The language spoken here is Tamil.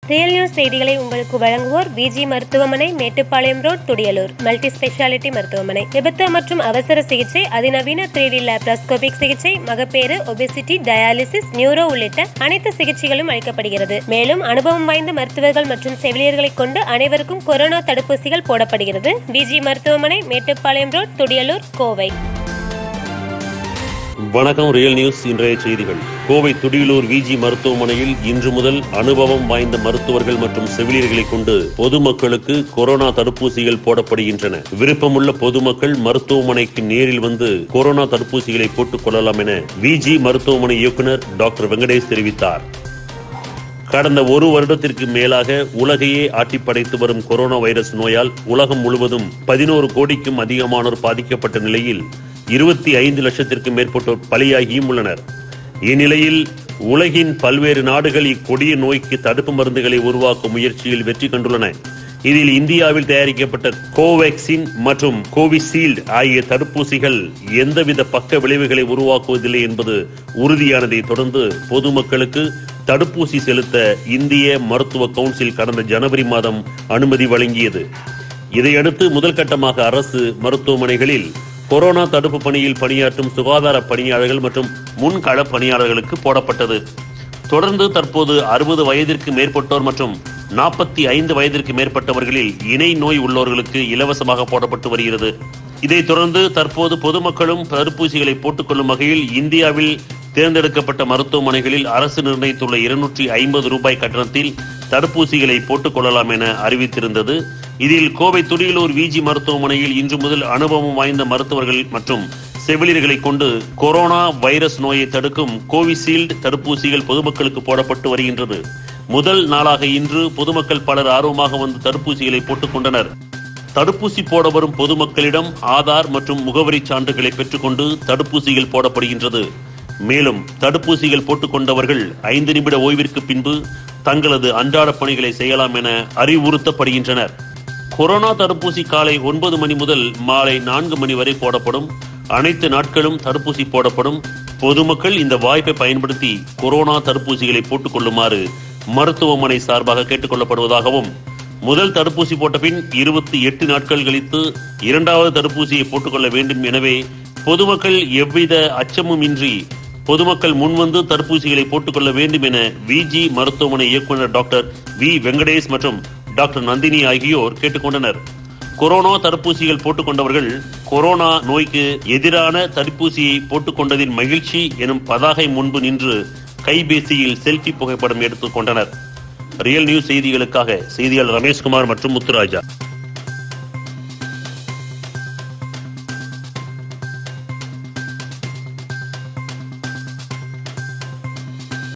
ரியல் நியூஸ் செய்திகளை உங்களுக்கு வழங்குவோர் பிஜி மருத்துவமனை Mettupalayam road Thudiyalur multi speciality மருத்துவமனை விபத்து மற்றும் அவசர சிகிச்சை அதிநவீன த்ரீடி லேப்ராஸ்கோபிக் சிகிச்சை மகப்பேறு ஒபிசிட்டி டயாலிசிஸ் நியூரோ உள்ளிட்ட அனைத்து சிகிச்சைகளும் அளிக்கப்படுகிறது மேலும் அனுபவம் வாய்ந்த மருத்துவர்கள் மற்றும் செவிலியர்களை கொண்டு அனைவருக்கும் கொரோனா தடுப்பூசிகள் போடப்படுகிறது பிஜி மருத்துவமனை மேட்டுப்பாளையம் ரோட் துடியலூர் கோவை வணக்கம் ரியல் நியூஸ் இன்றைய செய்திகள் கோவை துடியலூர் விஜி மருத்துவமனையில் இன்று முதல் அனுபவம் வாய்ந்த மருத்துவர்கள் மற்றும் செவிலியர்களை கொண்டு பொதுமக்களுக்கு கொரோனா தடுப்பூசிகள் போடப்படுகின்றன விருப்பமுள்ள பொதுமக்கள் மருத்துவமனைக்கு நேரில் வந்து கொரோனா தடுப்பூசிகளை போட்டுக் கொள்ளலாம் என விஜி மருத்துவமனை இயக்குனர் டாக்டர் வெங்கடேஷ் தெரிவித்தார் கடந்த ஒரு வருடத்திற்கு மேலாக உலகையே ஆட்டிப்படைத்து வரும் கொரோனா வைரஸ் நோயால் உலகம் முழுவதும் பதினோரு கோடிக்கும் அதிகமானோர் பாதிக்கப்பட்ட நிலையில் இருபத்தி ஐந்து லட்சத்திற்கும் மேற்பட்டோர் பலியாகியும் உள்ளனர் இந்நிலையில் உலகின் பல்வேறு நாடுகள் இக்கொடிய நோய்க்கு தடுப்பு மருந்துகளை உருவாக்கும் முயற்சியில் வெற்றி கண்டுள்ளன இதில் இந்தியாவில் தயாரிக்கப்பட்ட கோவேக்சின் மற்றும் கோவிஷீல்டு ஆகிய தடுப்பூசிகள் எந்தவித பக்க விளைவுகளை உருவாக்குவதில்லை என்பது உறுதியானதை தொடர்ந்து பொதுமக்களுக்கு தடுப்பூசி செலுத்த இந்திய மருத்துவ கவுன்சில் கடந்த ஜனவரி மாதம் அனுமதி வழங்கியது இதையடுத்து முதல் கட்டமாக அரசு மருத்துவமனைகளில் கொரோனா தடுப்பு பணியில் பணியாற்றும் சுகாதார பணியாளர்கள் மற்றும் முன்கள பணியாளர்களுக்கு போடப்பட்டது தொடர்ந்து தற்போது அறுபது வயதிற்கு மேற்பட்டோர் மற்றும் நாற்பத்தி ஐந்து வயதிற்கு மேற்பட்டவர்களில் இணை நோய் உள்ளவர்களுக்கு இலவசமாக போடப்பட்டு வருகிறது இதைத் தொடர்ந்து தற்போது பொதுமக்களும் தடுப்பூசிகளை போட்டுக்கொள்ளும் வகையில் இந்தியாவில் தேர்ந்தெடுக்கப்பட்ட மருத்துவமனைகளில் அரசு நிர்ணயித்துள்ள இருநூற்றி ஐம்பது ரூபாய் கட்டணத்தில் தடுப்பூசிகளை போட்டுக் கொள்ளலாம் என அறிவித்திருந்தது இதில் கோவை துடியலூர் விஜி மருத்துவமனையில் இன்று முதல் அனுபவம் வாய்ந்த மருத்துவர்கள் மற்றும் செவிலியர்களை கொண்டு கொரோனா வைரஸ் நோயை தடுக்கும் கோவிஷீல்டு தடுப்பூசிகள் பொதுமக்களுக்கு போடப்பட்டு வருகின்றது முதல் நாளாக இன்று பொதுமக்கள் பலர் ஆர்வமாக வந்து தடுப்பூசிகளை போட்டுக் கொண்டனர் தடுப்பூசி போட வரும் பொதுமக்களிடம் ஆதார் மற்றும் முகவரி சான்றுகளை பெற்றுக்கொண்டு தடுப்பூசிகள் போடப்படுகின்றது மேலும் தடுப்பூசிகள் போட்டுக் கொண்டவர்கள் ஐந்து நிமிட ஓய்விற்கு பின்பு தங்களது அன்றாட பணிகளை செய்யலாம் என அறிவுறுத்தப்படுகின்றனர் கொரோனா தடுப்பூசி காலை ஒன்பது மணி முதல் மாலை நான்கு மணி வரை போடப்படும் அனைத்து நாட்களும் தடுப்பூசி போடப்படும் பொதுமக்கள் இந்த வாய்ப்பை பயன்படுத்தி கொரோனா தடுப்பூசிகளை போட்டுக் கொள்ளுமாறு மருத்துவமனை சார்பாக கேட்டுக் கொள்ளப்படுவதாகவும் முதல் தடுப்பூசி போட்ட பின் இருபத்தி எட்டு நாட்கள் கழித்து இரண்டாவது தடுப்பூசியை போட்டுக்கொள்ள வேண்டும் எனவே பொதுமக்கள் எவ்வித அச்சமும் இன்றி பொதுமக்கள் முன்வந்து தடுப்பூசிகளை போட்டுக்கொள்ள வேண்டும் என விஜி மருத்துவமனை இயக்குநர் டாக்டர் வி வெங்கடேஷ் மற்றும் டாக்டர் நந்தினி ஆகியோர் கேட்டுக்கொண்டனர் கொரோனா தடுப்பூசிகள் போட்டுக்கொண்டவர்கள் கொரோனா நோய்க்கு எதிரான தடுப்பூசியை போட்டுக்கொண்டதின் மகிழ்ச்சி எனும் பதாகை முன்பு நின்று கைபேசியில் செல்ஃபி புகைப்படம் எடுத்துக் கொண்டனர் ரியல் நியூஸ் செய்திகளுக்காக செய்தியாளர் ரமேஷ்குமார் மற்றும் முத்துராஜா